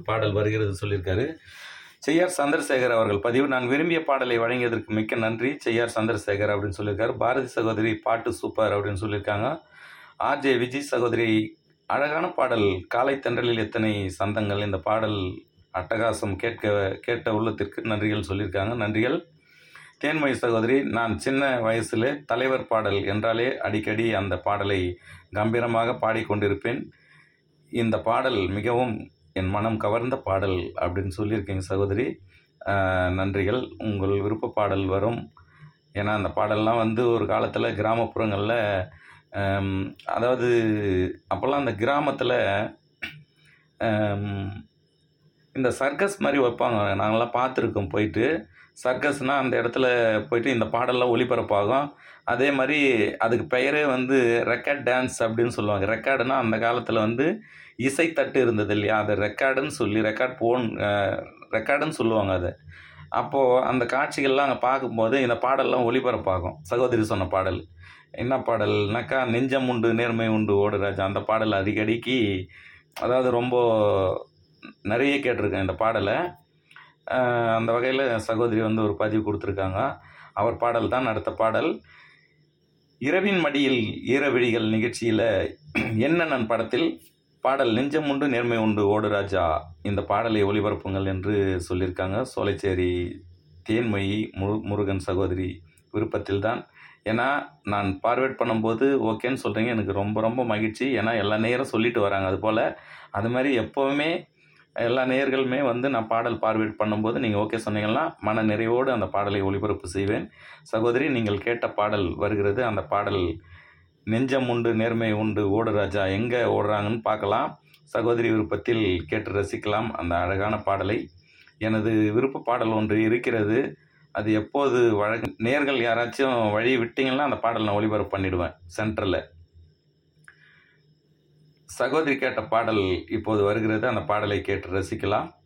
பாடல் வருகிறது சொல்லியிருக்காரு செய்யார் சந்திரசேகர் அவர்கள் பதிவு நான் விரும்பிய பாடலை வழங்கியதற்கு மிக்க நன்றி செய்யார் சந்திரசேகர் அப்படின்னு சொல்லியிருக்காரு பாரதி சகோதரி பாட்டு சூப்பர் அப்படின்னு சொல்லியிருக்காங்க ஆர்ஜே விஜய் சகோதரி அழகான பாடல் காலை தென்றலில் எத்தனை சந்தங்கள் இந்த பாடல் அட்டகாசம் கேட்க கேட்ட உள்ளத்திற்கு நன்றிகள் சொல்லியிருக்காங்க நன்றிகள் தேன்மொழி சகோதரி நான் சின்ன வயசில் தலைவர் பாடல் என்றாலே அடிக்கடி அந்த பாடலை கம்பீரமாக பாடிக்கொண்டிருப்பேன் இந்த பாடல் மிகவும் என் மனம் கவர்ந்த பாடல் அப்படின்னு சொல்லியிருக்கீங்க சகோதரி ஆஹ் நன்றிகள் உங்கள் விருப்ப பாடல் வரும் ஏன்னா அந்த பாடல்லாம் வந்து ஒரு காலத்தில் கிராமப்புறங்களில் ஆம், அதாவது அப்போல்லாம் அந்த கிராமத்தில் இந்த சர்க்கஸ் மாதிரி வைப்பாங்க நாங்களாம் பார்த்துருக்கோம் போயிட்டு சர்க்கஸ்னால் அந்த இடத்துல போயிட்டு இந்த பாடல்லாம் ஒளிபரப்பாகும் அதே மாதிரி அதுக்கு பெயரே வந்து ரெக்கார்ட் டான்ஸ் அப்படின்னு சொல்லுவாங்க ரெக்கார்டுனா அந்த காலத்தில் வந்து இசைத்தட்டு இருந்தது இல்லையா அதை ரெக்கார்டுன்னு சொல்லி ரெக்கார்ட் போன் ரெக்கார்டுன்னு சொல்லுவாங்க அதை அப்போது அந்த காட்சிகள்லாம் அங்கே பார்க்கும்போது இந்த பாடல்லாம் ஒளிபரப்பாகும் சகோதரி சொன்ன பாடல் என்ன பாடல்னாக்கா நெஞ்சம் உண்டு நேர்மை உண்டு ஓடு ராஜா அந்த பாடல் அடிக்கடிக்கு அதாவது ரொம்ப நிறைய கேட்டிருக்கேன் இந்த பாடலை ஆஹ் அந்த வகையில் சகோதரி வந்து ஒரு பதிவு கொடுத்துருக்காங்க அவர் பாடல் தான் அடுத்த பாடல் இரவின் மடியில் ஈரவிழிகள் நிகழ்ச்சியில் என்ன நன் படத்தில் பாடல் நெஞ்சம் உண்டு நேர்மை உண்டு ஓடு ராஜா இந்த பாடலை ஒளிபரப்புங்கள் என்று சொல்லியிருக்காங்க சோலைச்சேரி தேன்மொழி முரு முருகன் சகோதரி விருப்பத்தில் தான் ஏன்னா நான் பார்வேட் பண்ணும்போது ஓகேன்னு சொல்கிறீங்க எனக்கு ரொம்ப ரொம்ப மகிழ்ச்சி ஏன்னா எல்லா நேரம் சொல்லிட்டு வராங்க அதுபோல் அது மாதிரி எப்போவுமே எல்லா நேயர்களுமே வந்து நான் பாடல் பார்வையிட் பண்ணும்போது நீங்கள் ஓகே சொன்னீங்கன்னா மன நிறைவோடு அந்த பாடலை ஒளிபரப்பு செய்வேன் சகோதரி நீங்கள் கேட்ட பாடல் வருகிறது அந்த பாடல் நெஞ்சம் உண்டு நேர்மை உண்டு ஓடு ராஜா எங்கே ஓடுறாங்கன்னு பார்க்கலாம் சகோதரி விருப்பத்தில் கேட்டு ரசிக்கலாம் அந்த அழகான பாடலை எனது விருப்ப பாடல் ஒன்று இருக்கிறது அது எப்போது வழங்க நேர்கள் யாராச்சும் வழி விட்டீங்கன்னா அந்த பாடல் நான் ஒளிபரப்பு பண்ணிடுவேன் சென்டரில் சகோதரி கேட்ட பாடல் இப்போது வருகிறது அந்த பாடலை கேட்டு ரசிக்கலாம்